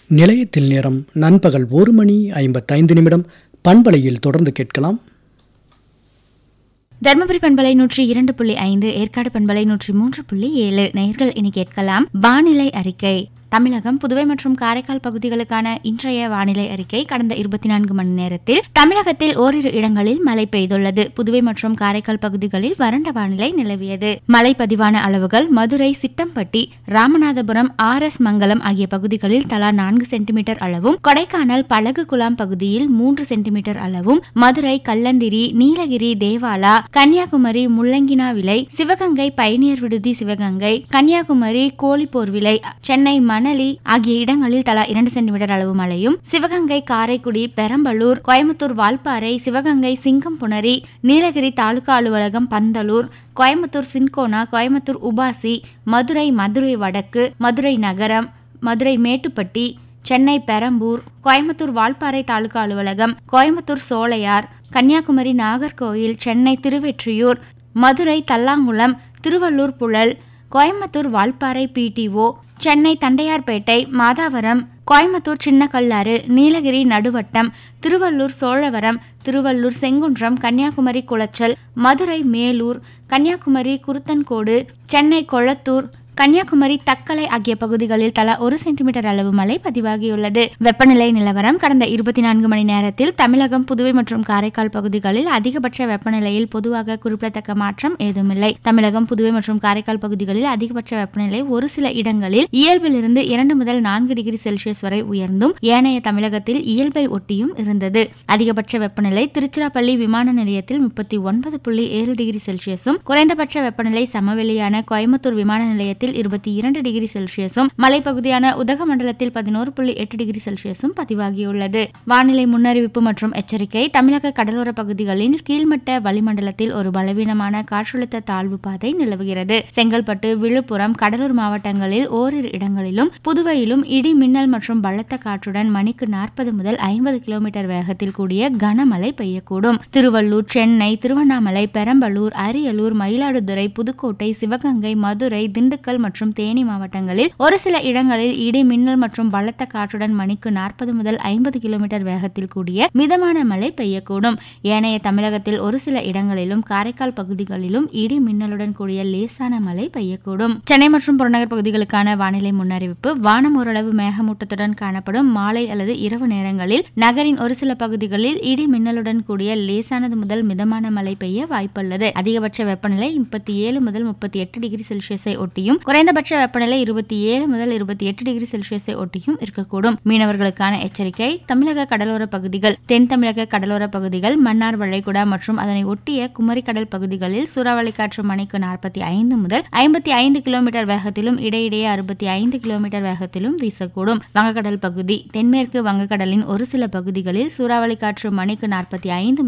நிலையத்தில் நேரம் நண்பகல் ஒரு மணி ஐம்பத்தைந்து நிமிடம் பண்பலையில் தொடர்ந்து கேட்கலாம் தர்மபுரி பண்பலை நூற்றி இரண்டு புள்ளி ஐந்து ஏற்காடு பண்பலை நூற்றி மூன்று புள்ளி ஏழு நேர்கள் இனி கேட்கலாம் வானிலை அறிக்கை தமிழகம் புதுவை மற்றும் காரைக்கால் பகுதிகளுக்கான இன்றைய வானிலை அறிக்கை கடந்த இருபத்தி நான்கு மணி நேரத்தில் தமிழகத்தில் ஓரிரு இடங்களில் மழை பெய்துள்ளது புதுவை மற்றும் காரைக்கால் பகுதிகளில் வறண்ட வானிலை நிலவியது மழை பதிவான அளவுகள் மதுரை சிட்டம்பட்டி ராமநாதபுரம் ஆர் எஸ் மங்கலம் ஆகிய பகுதிகளில் தலா நான்கு சென்டிமீட்டர் அளவும் கொடைக்கானல் பழகு குலாம் பகுதியில் மூன்று சென்டிமீட்டர் அளவும் மதுரை கல்லந்திரி நீலகிரி தேவாலா கன்னியாகுமரி முள்ளங்கினா விலை சிவகங்கை பயணியர் விடுதி சிவகங்கை கன்னியாகுமரி கோழிப்போர் விலை சென்னை மணலி ஆகிய இடங்களில் தலா இரண்டு சென்டிமீட்டர் அளவு மழையும் சிவகங்கை காரைக்குடி பெரம்பலூர் கோயம்புத்தூர் வால்பாறை சிவகங்கை சிங்கம்புணரி நீலகிரி தாலுகா அலுவலகம் பந்தலூர் கோயம்புத்தூர் சின்கோனா கோயம்புத்தூர் உபாசி மதுரை மதுரை வடக்கு மதுரை நகரம் மதுரை மேட்டுப்பட்டி சென்னை பெரம்பூர் கோயம்புத்தூர் வால்பாறை தாலுகா அலுவலகம் கோயம்புத்தூர் சோலையார் கன்னியாகுமரி நாகர்கோயில் சென்னை திருவெற்றியூர் மதுரை தல்லாங்குளம் திருவள்ளூர் புழல் கோயம்புத்தூர் வால்பாறை பிடிஓ சென்னை தண்டையார்பேட்டை மாதாவரம் கோயம்புத்தூர் சின்னக்கல்லாறு நீலகிரி நடுவட்டம் திருவள்ளூர் சோழவரம் திருவள்ளூர் செங்குன்றம் கன்னியாகுமரி குளச்சல் மதுரை மேலூர் கன்னியாகுமரி குருத்தன்கோடு சென்னை கொளத்தூர் கன்னியாகுமரி தக்கலை ஆகிய பகுதிகளில் தலா ஒரு சென்டிமீட்டர் அளவு மழை பதிவாகியுள்ளது வெப்பநிலை நிலவரம் கடந்த இருபத்தி நான்கு மணி நேரத்தில் தமிழகம் புதுவை மற்றும் காரைக்கால் பகுதிகளில் அதிகபட்ச வெப்பநிலையில் பொதுவாக குறிப்பிடத்தக்க மாற்றம் ஏதுமில்லை தமிழகம் புதுவை மற்றும் காரைக்கால் பகுதிகளில் அதிகபட்ச வெப்பநிலை ஒரு சில இடங்களில் இயல்பிலிருந்து இரண்டு முதல் நான்கு டிகிரி செல்சியஸ் வரை உயர்ந்தும் ஏனைய தமிழகத்தில் இயல்பை ஒட்டியும் இருந்தது அதிகபட்ச வெப்பநிலை திருச்சிராப்பள்ளி விமான நிலையத்தில் முப்பத்தி ஒன்பது புள்ளி ஏழு டிகிரி செல்சியஸும் குறைந்தபட்ச வெப்பநிலை சமவெளியான கோயம்புத்தூர் விமான நிலையத்தில் இருபத்தி இரண்டு டிகிரி செல்சியஸும் மலைப்பகுதியான உதகமண்டலத்தில் பதினோரு புள்ளி எட்டு டிகிரி செல்சியஸும் பதிவாகியுள்ளது வானிலை முன்னறிவிப்பு மற்றும் எச்சரிக்கை தமிழக கடலோர பகுதிகளின் கீழ்மட்ட வளிமண்டலத்தில் ஒரு பலவீனமான காற்றழுத்த தாழ்வு பாதை நிலவுகிறது செங்கல்பட்டு விழுப்புரம் கடலூர் மாவட்டங்களில் ஓரிரு இடங்களிலும் புதுவையிலும் இடி மின்னல் மற்றும் பலத்த காற்றுடன் மணிக்கு நாற்பது முதல் ஐம்பது கிலோமீட்டர் வேகத்தில் கூடிய கனமழை பெய்யக்கூடும் திருவள்ளூர் சென்னை திருவண்ணாமலை பெரம்பலூர் அரியலூர் மயிலாடுதுறை புதுக்கோட்டை சிவகங்கை மதுரை திண்டுக்கல் மற்றும் தேனி மாவட்டங்களில் ஒரு சில இடங்களில் இடி மின்னல் மற்றும் பலத்த காற்றுடன் மணிக்கு நாற்பது முதல் ஐம்பது கிலோமீட்டர் வேகத்தில் கூடிய மிதமான மழை பெய்யக்கூடும் ஏனைய தமிழகத்தில் ஒரு சில இடங்களிலும் காரைக்கால் பகுதிகளிலும் இடி மின்னலுடன் கூடிய லேசான மழை பெய்யக்கூடும் சென்னை மற்றும் புறநகர் பகுதிகளுக்கான வானிலை முன்னறிவிப்பு வானம் ஓரளவு மேகமூட்டத்துடன் காணப்படும் மாலை அல்லது இரவு நேரங்களில் நகரின் ஒரு சில பகுதிகளில் இடி மின்னலுடன் கூடிய லேசானது முதல் மிதமான மழை பெய்ய வாய்ப்புள்ளது அதிகபட்ச வெப்பநிலை முப்பத்தி ஏழு முதல் முப்பத்தி எட்டு டிகிரி செல்சியஸை ஒட்டியும் குறைந்தபட்ச வெப்பநிலை இருபத்தி ஏழு முதல் இருபத்தி எட்டு டிகிரி செல்சியஸை ஒட்டியும் இருக்கக்கூடும் மீனவர்களுக்கான எச்சரிக்கை தமிழக கடலோர பகுதிகள் தென் தமிழக கடலோர பகுதிகள் மன்னார் வளைகுடா மற்றும் அதனை ஒட்டிய குமரி கடல் பகுதிகளில் சூறாவளி காற்று மணிக்கு நாற்பத்தி ஐந்து முதல் ஐம்பத்தி ஐந்து கிலோமீட்டர் வேகத்திலும் இடையிடையே அறுபத்தி ஐந்து கிலோமீட்டர் வேகத்திலும் வீசக்கூடும் வங்கக்கடல் பகுதி தென்மேற்கு வங்கக்கடலின் ஒரு சில பகுதிகளில் சூறாவளி காற்று மணிக்கு நாற்பத்தி ஐந்து